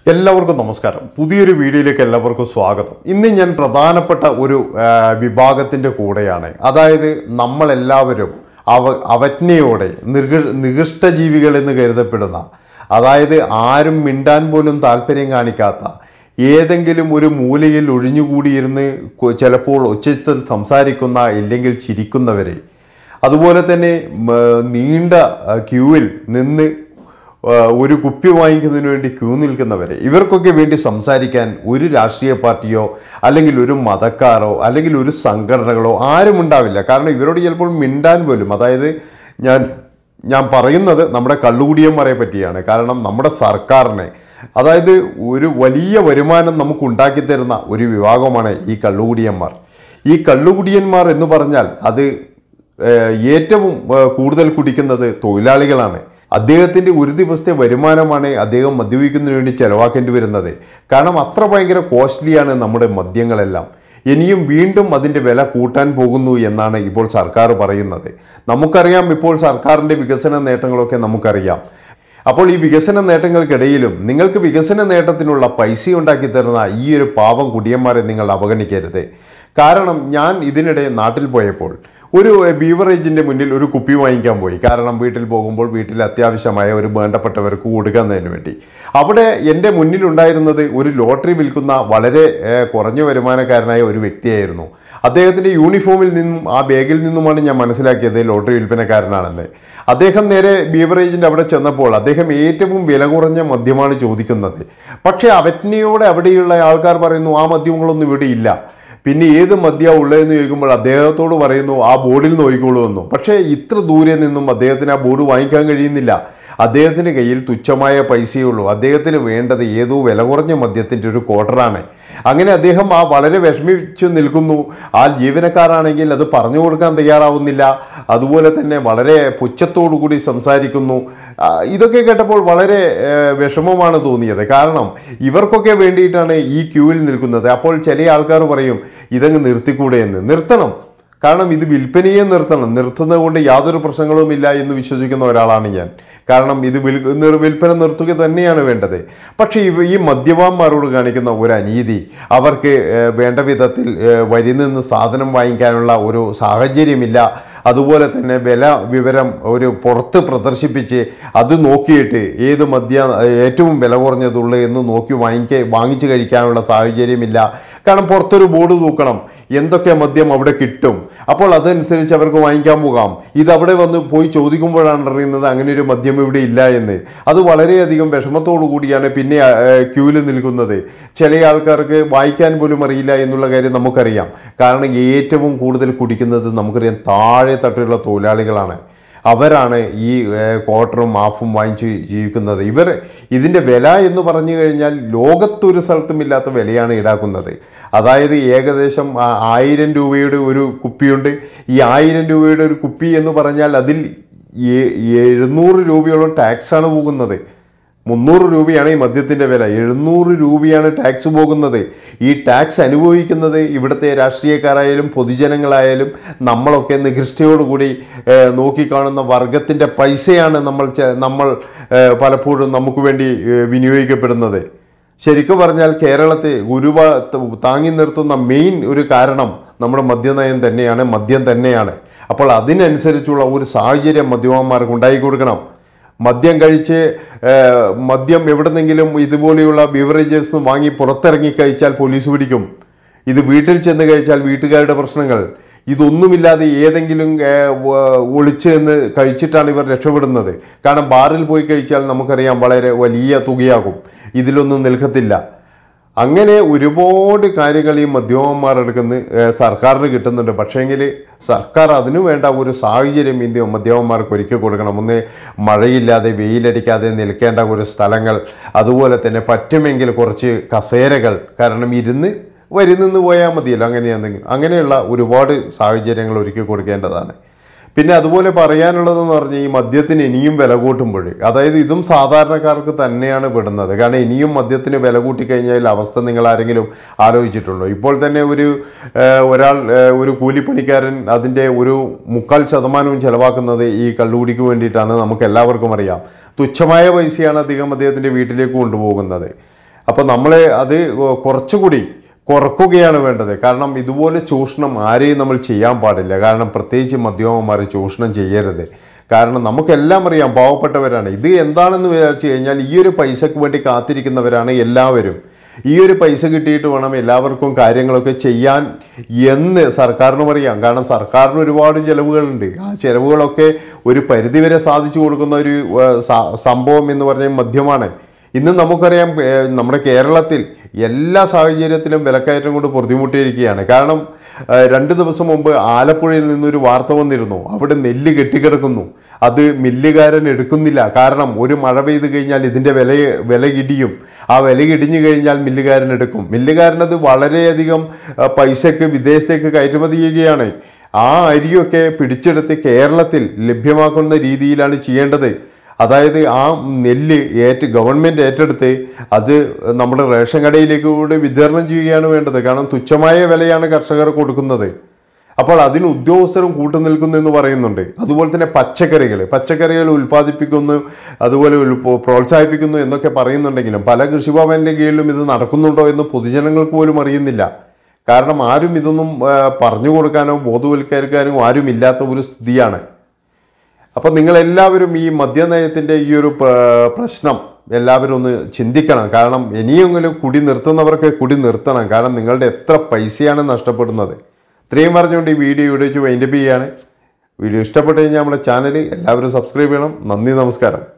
എല്ലാവർക്കും നമസ്കാരം പുതിയൊരു വീഡിയോയിലേക്ക് എല്ലാവർക്കും സ്വാഗതം ഇന്ന് ഞാൻ പ്രധാനപ്പെട്ട ഒരു ആ, വിഭാഗത്തിൻ്റെ കൂടെയാണ് അതായത് നമ്മളെല്ലാവരും അവ അവജ്ഞയോടെ നികൃ നികൃഷ്ടജീവികൾ എന്ന് കരുതപ്പെടുന്ന അതായത് ആരും മിണ്ടാൻ പോലും താല്പര്യം കാണിക്കാത്ത ഏതെങ്കിലും ഒരു മൂലയിൽ ഒഴിഞ്ഞുകൂടിയിരുന്ന് കൊ- ചിലപ്പോൾ ഒച്ചത്തിൽ സംസാരിക്കുന്ന ഇല്ലെങ്കിൽ ചിരിക്കുന്നവരെ അതുപോലെ തന്നെ മ, നീണ്ട ആ, ക്യൂവിൽ നിന്ന് ആ, ഒരു കുപ്പി വാങ്ങിക്കുന്നതിന് വേണ്ടി ക്യൂ നിൽക്കുന്നവരെ ഇവർക്കൊക്കെ വേണ്ടി സംസാരിക്കാൻ ഒരു രാഷ്ട്രീയ പാർട്ടിയോ അല്ലെങ്കിൽ ഒരു മതക്കാരോ അല്ലെങ്കിൽ ഒരു സംഘടനകളോ ആരും ഉണ്ടാവില്ല കാരണം ഇവരോട് ചിലപ്പോൾ മിണ്ടാൻ പോലും അതായത് ഞാൻ ഞാൻ പറയുന്നത് നമ്മുടെ കള്ളുകുടിയന്മാരെ പറ്റിയാണ് കാരണം നമ്മുടെ സർക്കാരിനെ അതായത് ഒരു വലിയ വരുമാനം നമുക്ക് ഉണ്ടാക്കി തരുന്ന ഒരു വിഭാഗമാണ് ഈ കള്ളുകുടിയന്മാർ ഈ കള്ളുകുടിയന്മാർ എന്ന് പറഞ്ഞാൽ അത് ഏഹ് ഏറ്റവും ഏഹ് കൂടുതൽ കുടിക്കുന്നത് തൊഴിലാളികളാണ് അദ്ദേഹത്തിൻ്റെ ഒരു ദിവസത്തെ വരുമാനമാണ് അദ്ദേഹം മദ്യപിക്കുന്നതിന് വേണ്ടി ചെലവാക്കേണ്ടി വരുന്നത് കാരണം അത്ര ഭയങ്കര കോസ്റ്റ്ലിയാണ് നമ്മുടെ മദ്യങ്ങളെല്ലാം ഇനിയും വീണ്ടും അതിൻ്റെ വില കൂട്ടാൻ പോകുന്നു എന്നാണ് ഇപ്പോൾ സർക്കാർ പറയുന്നത് നമുക്കറിയാം ഇപ്പോൾ സർക്കാരിൻ്റെ വികസന നേട്ടങ്ങളൊക്കെ നമുക്കറിയാം അപ്പോൾ ഈ വികസന നേട്ടങ്ങൾക്കിടയിലും നിങ്ങൾക്ക് വികസന നേട്ടത്തിനുള്ള പൈസ ഉണ്ടാക്കി തരുന്ന ഈ ഒരു പാവം കുടിയന്മാരെ നിങ്ങൾ അവഗണിക്കരുത് കാരണം ഞാൻ ഇതിനിടെ നാട്ടിൽ പോയപ്പോൾ ഒരു ബീവറേജിൻ്റെ മുന്നിൽ ഒരു കുപ്പി വാങ്ങിക്കാൻ പോയി കാരണം വീട്ടിൽ പോകുമ്പോൾ വീട്ടിൽ അത്യാവശ്യമായ ഒരു വേണ്ടപ്പെട്ടവർക്ക് കൊടുക്കുന്നതിന് വേണ്ടി അവിടെ എൻ്റെ മുന്നിലുണ്ടായിരുന്നത് ഒരു ലോട്ടറി വിൽക്കുന്ന വളരെ ഏഹ്, കുറഞ്ഞ വരുമാനക്കാരനായ ഒരു വ്യക്തിയായിരുന്നു അദ്ദേഹത്തിൻ്റെ യൂണിഫോമിൽ നിന്നും ആ ബാഗിൽ നിന്നുമാണ് ഞാൻ മനസ്സിലാക്കിയത് ലോട്ടറി വിൽപ്പനക്കാരനാണെന്ന് അദ്ദേഹം നേരെ ബീവറേജിൻ്റെ അവിടെ ചെന്നപ്പോൾ അദ്ദേഹം ഏറ്റവും വില കുറഞ്ഞ മദ്യമാണ് ചോദിക്കുന്നത് പക്ഷേ അവജ്ഞയോടെ അവിടെയുള്ള ആൾക്കാർ പറയുന്നു ആ മദ്യങ്ങളൊന്നും ഇവിടെ ഇല്ല പിന്നെ ഏത് മദ്യ ഉള്ളതെന്ന് ചോദിക്കുമ്പോൾ അദ്ദേഹത്തോട് പറയുന്നു ആ ബോർഡിൽ നോക്കിക്കോളൂ എന്നു പക്ഷേ ഇത്ര ദൂരെ നിന്നും അദ്ദേഹത്തിന് ആ ബോർഡ് വാങ്ങിക്കാൻ കഴിയുന്നില്ല അദ്ദേഹത്തിന് കയ്യിൽ തുച്ഛമായ പൈസയേ ഉള്ളൂ അദ്ദേഹത്തിന് വേണ്ടത് ഏതോ വില കുറഞ്ഞ മദ്യത്തിൻ്റെ ഒരു ക്വാർട്ടറാണ് അങ്ങനെ അദ്ദേഹം ആ വളരെ വിഷമിച്ചു നിൽക്കുന്നു ആ ജീവനക്കാരാണെങ്കിൽ അത് പറഞ്ഞു കൊടുക്കാൻ തയ്യാറാവുന്നില്ല അതുപോലെ തന്നെ വളരെ പുച്ഛത്തോടു കൂടി സംസാരിക്കുന്നു ആ, ഇതൊക്കെ കേട്ടപ്പോൾ വളരെ ഏഹ്, വിഷമമാണ് തോന്നിയത് കാരണം ഇവർക്കൊക്കെ വേണ്ടിയിട്ടാണ് ഈ ക്യൂവിൽ നിൽക്കുന്നത് അപ്പോൾ ചില ആൾക്കാർ പറയും ഇതങ്ങ് നിർത്തിക്കൂടെ എന്ന് നിർത്തണം കാരണം ഇത് വിൽപ്പനയെ നിർത്തണം നിർത്തുന്നത് കൊണ്ട് യാതൊരു പ്രശ്നങ്ങളുമില്ല എന്ന് വിശ്വസിക്കുന്ന ഒരാളാണ് ഞാൻ കാരണം ഇത് വിൽ നിർ- വിൽപ്പന നിർത്തുക തന്നെയാണ് വേണ്ടത് പക്ഷേ ഇവ ഈ മദ്യപാന്മാരോട് കാണിക്കുന്ന ഒരു അനീതി അവർക്ക് ഏഹ്, വേണ്ട വിധത്തിൽ ഏഹ്, വരി നിന്ന് സാധനം വാങ്ങിക്കാനുള്ള ഒരു സാഹചര്യമില്ല അതുപോലെ തന്നെ വില വിവരം ഒരു പുറത്ത് പ്രദർശിപ്പിച്ച് അത് നോക്കിയിട്ട് ഏത് മദ്യ ഏറ്റവും വില കുറഞ്ഞതുള്ളൂ എന്ന് നോക്കി വാങ്ങിക്ക വാങ്ങിച്ച് കഴിക്കാനുള്ള സാഹചര്യമില്ല കാരണം പുറത്തൊരു ബോർഡ് തൂക്കണം എന്തൊക്കെ മദ്യം അവിടെ കിട്ടും അപ്പോൾ അതനുസരിച്ച് അവർക്ക് വാങ്ങിക്കാൻ പോകാം ഇത് അവിടെ വന്ന് പോയി ചോദിക്കുമ്പോഴാണ് അറിയുന്നത് അങ്ങനെ ഒരു മദ്യം ഇവിടെ ഇല്ല എന്ന് അത് വളരെയധികം വിഷമത്തോടു കൂടിയാണ് പിന്നെ ക്യൂവിൽ നിൽക്കുന്നത് ചില ആൾക്കാർക്ക് വായിക്കാൻ പോലും അറിയില്ല എന്നുള്ള കാര്യം നമുക്കറിയാം കാരണം ഏറ്റവും കൂടുതൽ കുടിക്കുന്നത് നമുക്കറിയാം താഴെ തട്ടിലുള്ള തൊഴിലാളികളാണ് അവരാണ് ഈ ഏഹ്, ക്വാർട്ടറും ഹാഫും വാങ്ങിച്ച് ജീവിക്കുന്നത് ഇവർ ഇതിൻ്റെ വില എന്ന് പറഞ്ഞു കഴിഞ്ഞാൽ ലോകത്തൊരു സ്ഥലത്തും ഇല്ലാത്ത വിലയാണ് ഈടാക്കുന്നത് അതായത് ഏകദേശം ആ, ആയിരം രൂപയുടെ ഒരു കുപ്പിയുണ്ട് ഈ ആയിരം രൂപയുടെ ഒരു കുപ്പി എന്ന് പറഞ്ഞാൽ അതിൽ എ- എഴുന്നൂറ് രൂപയോളം ടാക്സാണ് പോകുന്നത് മുന്നൂറ് രൂപയാണ് ഈ മദ്യത്തിൻ്റെ വില എഴുന്നൂറ് രൂപയാണ് ടാക്സ് പോകുന്നത് ഈ ടാക്സ് അനുഭവിക്കുന്നത് ഇവിടുത്തെ രാഷ്ട്രീയക്കാരായാലും പൊതുജനങ്ങളായാലും നമ്മളൊക്കെ നികൃഷ്ടയോടുകൂടി ഏഹ്, നോക്കിക്കാണുന്ന വർഗത്തിൻ്റെ പൈസയാണ് നമ്മൾ ചെ- നമ്മൾ ഏഹ്, പലപ്പോഴും നമുക്ക് വേണ്ടി ഏഹ്, വിനിയോഗിക്കപ്പെടുന്നത് ശരിക്കും പറഞ്ഞാൽ കേരളത്തെ ഗുരുവ താങ്ങി നിർത്തുന്ന മെയിൻ ഒരു കാരണം നമ്മുടെ മദ്യനയം തന്നെയാണ് മദ്യം തന്നെയാണ് അപ്പോൾ അതിനനുസരിച്ചുള്ള ഒരു സാഹചര്യം മദ്യപാന്മാർക്ക് ഉണ്ടാക്കി കൊടുക്കണം മദ്യം കഴിച്ച് ഏഹ്, മദ്യം എവിടെന്നെങ്കിലും ഇതുപോലെയുള്ള ബീവറേജസ് വാങ്ങി പുറത്തിറങ്ങി കഴിച്ചാൽ പോലീസ് പിടിക്കും ഇത് വീട്ടിൽ ചെന്ന് കഴിച്ചാൽ വീട്ടുകാരുടെ പ്രശ്നങ്ങൾ ഇതൊന്നുമില്ലാതെ ഏതെങ്കിലും ഏഹ്, വ- ഒളിച്ച് എന്ന് കഴിച്ചിട്ടാണ് ഇവർ രക്ഷപ്പെടുന്നത് കാരണം ബാറിൽ പോയി കഴിച്ചാൽ നമുക്കറിയാം വളരെ വലിയ തുകയാകും ഇതിലൊന്നും നിൽക്കത്തില്ല അങ്ങനെ ഒരുപാട് കാര്യങ്ങൾ ഈ മദ്യപന്മാർ എടുക്കുന്ന ഏഹ്, സർക്കാരിന് കിട്ടുന്നുണ്ട് പക്ഷേങ്കിൽ സർക്കാർ അതിനു വേണ്ട ഒരു സാഹചര്യം ഇന്ത്യ മദ്യപന്മാർക്ക് ഒരുക്കി കൊടുക്കണം ഒന്ന് മഴയില്ലാതെ വെയിലടിക്കാതെ നിൽക്കേണ്ട ഒരു സ്ഥലങ്ങൾ അതുപോലെ തന്നെ പറ്റുമെങ്കിൽ കുറച്ച് കസേരകൾ കാരണം ഇരുന്ന് വരി നിന്ന് പോയാൽ മതിയല്ലോ അങ്ങനെയാണെന്നെങ്കിൽ അങ്ങനെയുള്ള ഒരുപാട് സാഹചര്യങ്ങൾ ഒരുക്കി കൊടുക്കേണ്ടതാണ് പിന്നെ അതുപോലെ പറയാനുള്ളതെന്ന് പറഞ്ഞാൽ ഈ മദ്യത്തിന് ഇനിയും വില കൂട്ടുമ്പോൾ അതായത് ഇതും സാധാരണക്കാർക്ക് തന്നെയാണ് പെടുന്നത് കാരണം ഇനിയും മദ്യത്തിന് വില കൂട്ടിക്കഴിഞ്ഞാൽ അവസ്ഥ നിങ്ങൾ ആരെങ്കിലും ആലോചിച്ചിട്ടുണ്ടോ ഇപ്പോൾ തന്നെ ഒരു ഏഹ്, ഒരാൾ ഏഹ്, ഒരു കൂലിപ്പണിക്കാരൻ അതിൻ്റെ ഒരു മുക്കാൽ ശതമാനവും ചെലവാക്കുന്നത് ഈ കള്ളുകുടിക്ക് വേണ്ടിയിട്ടാണ് നമുക്ക് എല്ലാവർക്കും അറിയാം തുച്ഛമായ പൈസയാണ് അധികം അദ്ദേഹത്തിൻ്റെ വീട്ടിലേക്ക് കൊണ്ടുപോകുന്നത് അപ്പോൾ നമ്മൾ അത് കുറച്ചുകൂടി കുറക്കുകയാണ് വേണ്ടത് കാരണം ഇതുപോലെ ചൂഷണം ആരെയും നമ്മൾ ചെയ്യാൻ പാടില്ല കാരണം പ്രത്യേകിച്ച് മദ്യപന്മാർ ചൂഷണം ചെയ്യരുത് കാരണം നമുക്കെല്ലാം അറിയാം പാവപ്പെട്ടവരാണ് ഇത് എന്താണെന്ന് വിചാരിച്ചു കഴിഞ്ഞാൽ ഈ ഒരു പൈസക്ക് വേണ്ടി കാത്തിരിക്കുന്നവരാണ് എല്ലാവരും ഈ ഒരു പൈസ കിട്ടിയിട്ട് വേണം എല്ലാവർക്കും കാര്യങ്ങളൊക്കെ ചെയ്യാൻ എന്ന് സർക്കാരിനും അറിയാം കാരണം സർക്കാരിന് ഒരുപാട് ചിലവുകളുണ്ട് ആ ചിലവുകളൊക്കെ ഒരു പരിധിവരെ സാധിച്ചു കൊടുക്കുന്ന ഒരു ഏഹ്, സ- സംഭവം എന്ന് പറഞ്ഞാൽ മദ്യമാണ് ഇന്ന് നമുക്കറിയാം ഏഹ്, നമ്മുടെ കേരളത്തിൽ എല്ലാ സാഹചര്യത്തിലും വിലക്കയറ്റം കൊണ്ട് പൊറുതിമുട്ടിയിരിക്കുകയാണ് കാരണം ഏഹ്, രണ്ട് ദിവസം മുമ്പ് ആലപ്പുഴയിൽ നിന്നൊരു വാർത്ത വന്നിരുന്നു അവിടെ നെല്ല് കെട്ടിക്കിടക്കുന്നു അത് മില്ലുകാരൻ എടുക്കുന്നില്ല കാരണം ഒരു മഴ പെയ്ത് കഴിഞ്ഞാൽ ഇതിൻ്റെ വില വില ഇടിയും ആ വില ഇടിഞ്ഞു കഴിഞ്ഞാൽ മില്ലുകാരൻ എടുക്കും മില്ലുകാരനത് വളരെയധികം ഏഹ്, പൈസയ്ക്ക് വിദേശത്തേക്ക് കയറ്റുമതി ചെയ്യുകയാണ് ആ അരിയൊക്കെ പിടിച്ചെടുത്ത് കേരളത്തിൽ ലഭ്യമാക്കുന്ന രീതിയിലാണ് ചെയ്യേണ്ടത് അതായത് ആ നെല്ല് ഏറ്റ് ഗവൺമെൻറ് ഏറ്റെടുത്ത് അത് നമ്മുടെ റേഷൻ കടയിലേക്ക് കൂടി വിതരണം ചെയ്യുകയാണ് വേണ്ടത് കാരണം തുച്ഛമായ വിലയാണ് കർഷകർ കൊടുക്കുന്നത് അപ്പോൾ അതിന് ഉദ്യോഗസ്ഥരും കൂട്ടുനിൽക്കുന്നു എന്ന് പറയുന്നുണ്ട് അതുപോലെ തന്നെ പച്ചക്കറികൾ പച്ചക്കറികൾ ഉൽപ്പാദിപ്പിക്കുന്നു അതുപോലെ ഉൽ- പ്രോത്സാഹിപ്പിക്കുന്നു എന്നൊക്കെ പറയുന്നുണ്ടെങ്കിലും പല കൃഷിഭവൻ്റെ കീഴിലും ഇത് നടക്കുന്നുണ്ടോ എന്ന് പൊതുജനങ്ങൾക്ക് പോലും അറിയുന്നില്ല കാരണം ആരും ഇതൊന്നും ആ, പറഞ്ഞു കൊടുക്കാനോ ബോധവൽക്കരിക്കാനോ ആരും ഇല്ലാത്ത ഒരു സ്ഥിതിയാണ് അപ്പോൾ നിങ്ങളെല്ലാവരും ഈ മദ്യനയത്തിൻ്റെ ഈ ഒരു പ- പ്രശ്നം എല്ലാവരും ഒന്ന് ചിന്തിക്കണം കാരണം ഇനിയെങ്കിലും കുടി നിർത്തുന്നവർക്ക് കുടി നിർത്തണം കാരണം നിങ്ങളുടെ എത്ര പൈസയാണ് നഷ്ടപ്പെടുന്നത് ഇത്രയും പറഞ്ഞുകൊണ്ട് ഈ വീഡിയോ ഇവിടെ വെച്ച് വൈൻഡപ്പ് ചെയ്യുകയാണ് വീഡിയോ ഇഷ്ടപ്പെട്ട് കഴിഞ്ഞാൽ നമ്മുടെ ചാനൽ എല്ലാവരും സബ്സ്ക്രൈബ് ചെയ്യണം നന്ദി നമസ്കാരം